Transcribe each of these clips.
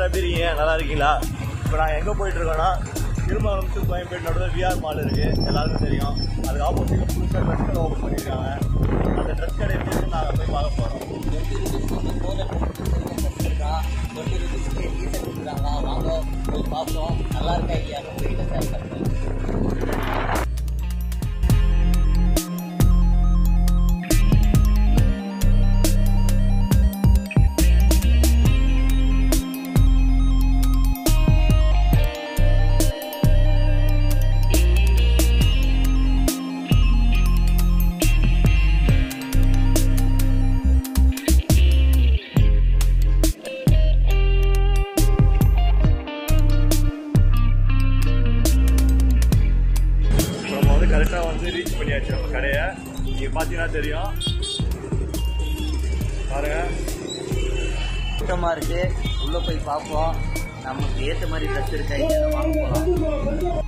எல்லாரும் எப்படி இருக்கீங்க நல்லா இருக்கீங்களா இப்போ நான் எங்கே போயிட்டு இருக்கோன்னா திருமணம் டு கோயம்பேடு நடுவில் விஆர் மால் இருக்கு எல்லாருக்கும் தெரியும் அதுக்கு ஆப்போசிட்டில் புதுசாக ட்ரெஸ் கடை ஓப்பன் பண்ணியிருக்காங்க அந்த ட்ரெஸ் கடை எப்படி இருக்குன்னு நாங்கள் போய் பார்க்க போகிறோம் டுவெண்ட்டி ருபீஸ்க்கு போல கொடுத்துருக்கான் டுவெண்ட்டி ருபீஸ்க்கு டீசர்ட் கொடுக்குறாங்க வாங்க போய் பார்ப்போம் நல்லா இருக்கா இல்லையான்னு உங்ககிட்ட ஷேர் பண்ணுறேன் இப்போ நம்ம வந்து கரெக்டாக வந்து ரீச் பண்ணியாச்சு நம்ம கடையை நீங்கள் பார்த்தீங்கன்னா தெரியும் பாருங்க கூட்டமாக இருக்கு உள்ளே போய் பார்ப்போம் நமக்கு ஏற்ற மாதிரி ட்ரெஸ் இருக்கா இல்லையா வாங்க போகலாம்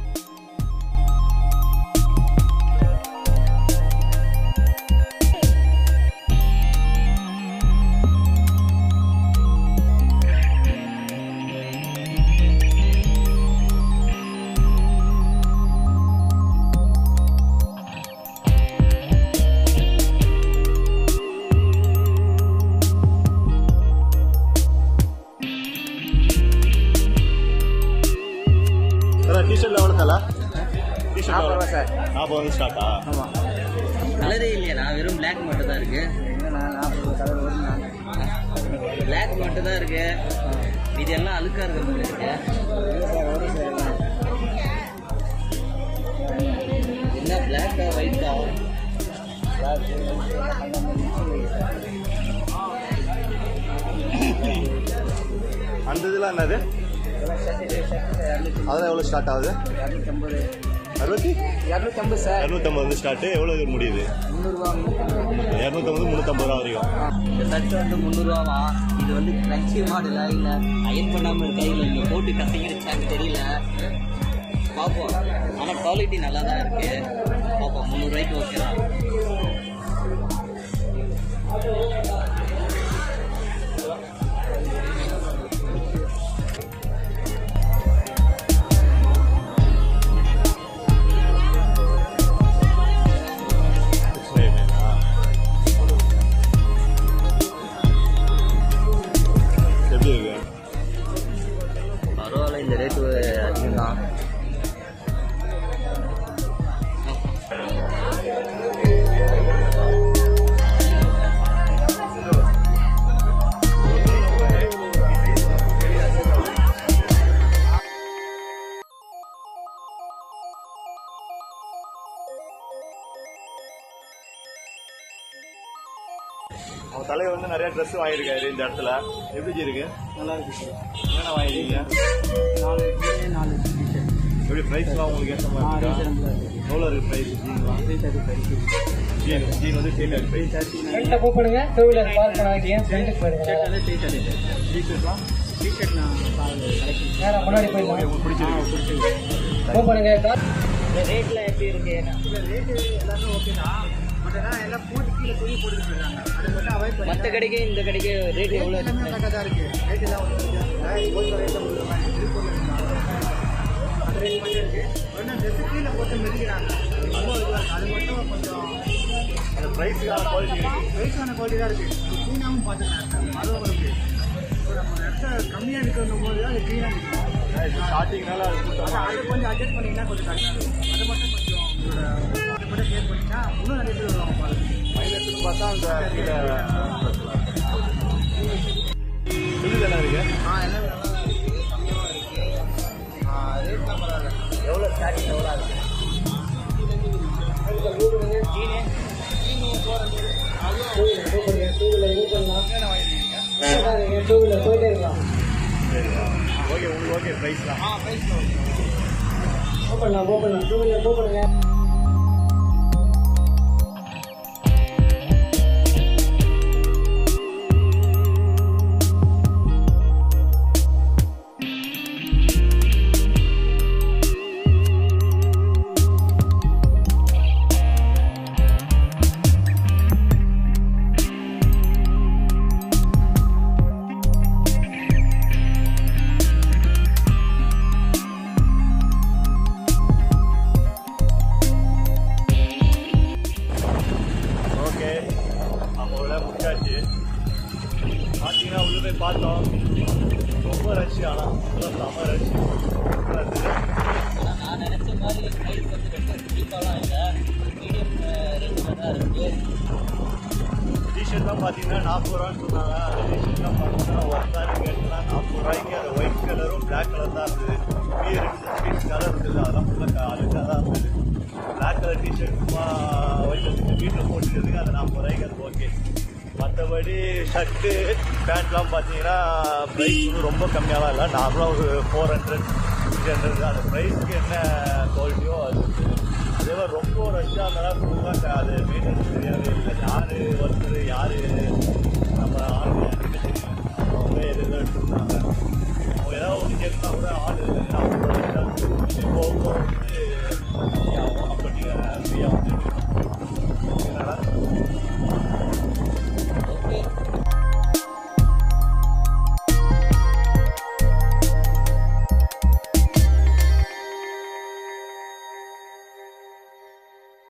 சார் டிஷர்ட்டில் எவ்வளோ தலை நாற்பது ரூபா சார். நாற்பது வந்து ஸ்டார்ட்டா ஆமாம் கலரே இல்லையா வெறும் பிளாக் மட்டும் தான் இருக்கு பிளாக் மட்டும் தான் இருக்கு இது எல்லாம் அழுக்கா இருக்க மாதிரி இருக்கு என்ன பிளாக்கா ஒயிட்டா அந்த இதெல்லாம் என்னது அதெல்லாம் எவ்வளோ ஸ்டார்ட் ஆகுது இரநூத்தம்பது அறுபத்தி இரநூத்தம்பது சார் இரநூத்தம்பது வந்து ஸ்டார்ட்டு எவ்வளோ இது முடியுது முந்நூறுரூவா இரநூத்தம்பது முந்நூற்றம்பது ரூபா வரைக்கும் இந்த சட்டை வந்து முந்நூறுரூவாவா இது வந்து கிரன்ச்சி மாடலா இல்லை அயன் பண்ணாமல் இருக்கா இல்லை இங்கே போட்டு கசங்கிடுச்சான்னு தெரியல பார்ப்போம் ஆனால் குவாலிட்டி நல்லா தான் இருக்கு பார்ப்போம் முந்நூறுரூவாய்க்கு ஓகே தான் எப்படி இருக்கு பரவாயில்ல இந்த ரேட்டு அதிகம் தான் அவன் தலைவர் வந்து நிறைய ட்ரெஸ் வாங்கியிருக்காரு இந்த இடத்துல எப்படி ஜி இருக்கு நல்லா இருக்கு சார் என்னென்ன வாங்கிருக்கீங்க நாலு நாலு எப்படி ப்ரைஸ்லாம் உங்களுக்கு ஏற்ற மாதிரி இருக்கா எவ்வளோ இருக்கு ப்ரைஸ் ஜீன்லாம் ஜீன் ஜீன் வந்து சேம் ப்ரைஸ் ஃப்ரண்ட்ல கூப்பிடுங்க டூ வீலர் பார்க் பண்ணாதீங்க ஃப்ரண்ட்டுக்கு போயிடுங்க டிஷர்ட்லாம் நேரா முன்னாடி ஓகே போயிடலாம் உங்களுக்கு பிடிச்சிருக்கு கூப்பிடுங்க கார் இந்த ரேட்ல எப்படி இருக்கு மற்ற கடைக்கு இந்த கடைக்கு ரேட் எவ்வளோ இருக்கு அந்த ப்ரைஸுக்கான குவாலிட்டி இருக்கு ஸ்டார்டிங்னால அது கூட்டமா இருக்கு. மைனஸ்னு பார்த்தா அந்த கீழே இதுதானே இருக்கு எவ்வளோ ஸ்டார்டிங் எவ்வளோ ஆகுது கூப்பிடுங்க டூ வீலர் கூப்பிடலாம் டூ வீலர் போயிட்டே இருக்கலாம் சரியா ஓகே உங்களுக்கு ஓகே ப்ரைஸ்லாம் கூப்பிடலாம் கூப்பிடலாம் டூ வீலர் கூப்பிடுங்க செம்ம ரஷ் சூப்பராக இருந்தது ஆனா நான் நினைச்ச மாதிரி ப்ரைஸ் வந்து ரொம்ப சீப்பாலாம் இல்லை மீடியம் ரேஞ்சில் தான் இருக்குது டிஷர்ட்லாம் பார்த்தீங்கன்னா நாற்பது ரூபான்னு சொன்னாங்க அந்த டிஷர்ட்லாம் பார்த்தீங்கன்னா ஒர்த்தான கேட்டுலாம் நாற்பது ரூபாய்க்கு அந்த ஒயிட் கலரும் பிளாக் கலர் தான் இருந்தது மீதி ரெண்டு பீஸ் கலர் இருந்தது அதெல்லாம் ஃபுல்லாக அழுக்காக தான் இருந்தது பிளாக் கலர் டிஷர்ட் சும்மா ஒயிட் கலர் வீட்டில் போட்டுக்கிறதுக்கு அது நாற்பது ரூபாய்க்கு அது ஓகே மற்றபடி ஷர்ட்டு பேண்ட்லாம் பார்த்தீங்கன்னா ப்ரைஸ் வந்து ரொம்ப கம்மியாலாம் இல்லை நார்மலாக ஒரு ஃபோர் ஹண்ட்ரட் சிக்ஸ் ஹண்ட்ரட் அந்த ப்ரைஸ்க்கு என்ன குவாலிட்டியோ அது இருக்குது. அதே மாதிரி ரொம்ப ரஷ்ஷாக இருந்தாலும் ஃபுல்லாக அது மெயின்டெனன்ஸ் சரியாகவே இல்லை யார்